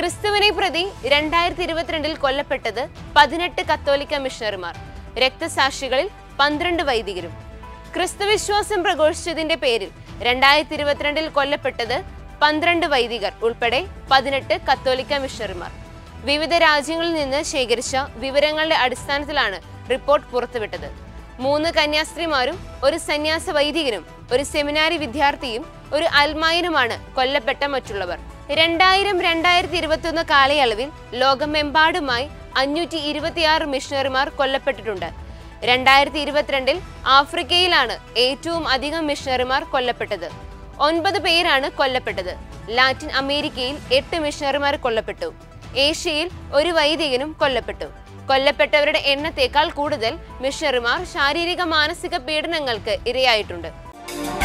ക്രിസ്തുവിനെ പ്രതി രണ്ടായിരത്തി ഇരുപത്തിരണ്ടിൽ കൊല്ലപ്പെട്ടത് പതിനെട്ട് കത്തോലിക്ക മിഷണറിമാർ രക്തസാക്ഷികളിൽ പന്ത്രണ്ട് വൈദികരും ക്രിസ്തുവിശ്വാസം പ്രഘോഷിച്ചതിന്റെ പേരിൽ രണ്ടായിരത്തി ഇരുപത്തിരണ്ടിൽ കൊല്ലപ്പെട്ടത് പന്ത്രണ്ട് വൈദികർ ഉൾപ്പെടെ പതിനെട്ട് കത്തോലിക്ക മിഷണറിമാർ വിവിധ രാജ്യങ്ങളിൽ നിന്ന് ശേഖരിച്ച വിവരങ്ങളുടെ അടിസ്ഥാനത്തിലാണ് റിപ്പോർട്ട് പുറത്തുവിട്ടത് മൂന്ന് കന്യാസ്ത്രീമാരും ഒരു സന്യാസ വൈദികനും ഒരു സെമിനാരി വിദ്യാർത്ഥിയും ഒരു അൽമായനുമാണ് കൊല്ലപ്പെട്ട മറ്റുള്ളവർ രണ്ടായിരം രണ്ടായിരത്തി ഇരുപത്തിയൊന്ന് കാലയളവിൽ ലോകമെമ്പാടുമായി അഞ്ഞൂറ്റി ഇരുപത്തിയാറ് മിഷണറിമാർ കൊല്ലപ്പെട്ടിട്ടുണ്ട് രണ്ടായിരത്തി ഇരുപത്തിരണ്ടിൽ ആഫ്രിക്കയിലാണ് ഏറ്റവും അധികം മിഷണറിമാർ കൊല്ലപ്പെട്ടത് ഒൻപത് പേരാണ് കൊല്ലപ്പെട്ടത് ലാറ്റിൻ അമേരിക്കയിൽ എട്ട് മിഷണറിമാർ കൊല്ലപ്പെട്ടു ഏഷ്യയിൽ ഒരു വൈദികനും കൊല്ലപ്പെട്ടു കൊല്ലപ്പെട്ടവരുടെ എണ്ണത്തേക്കാൾ കൂടുതൽ മിഷണറിമാർ ശാരീരിക മാനസിക പീഡനങ്ങൾക്ക് ഇരയായിട്ടുണ്ട്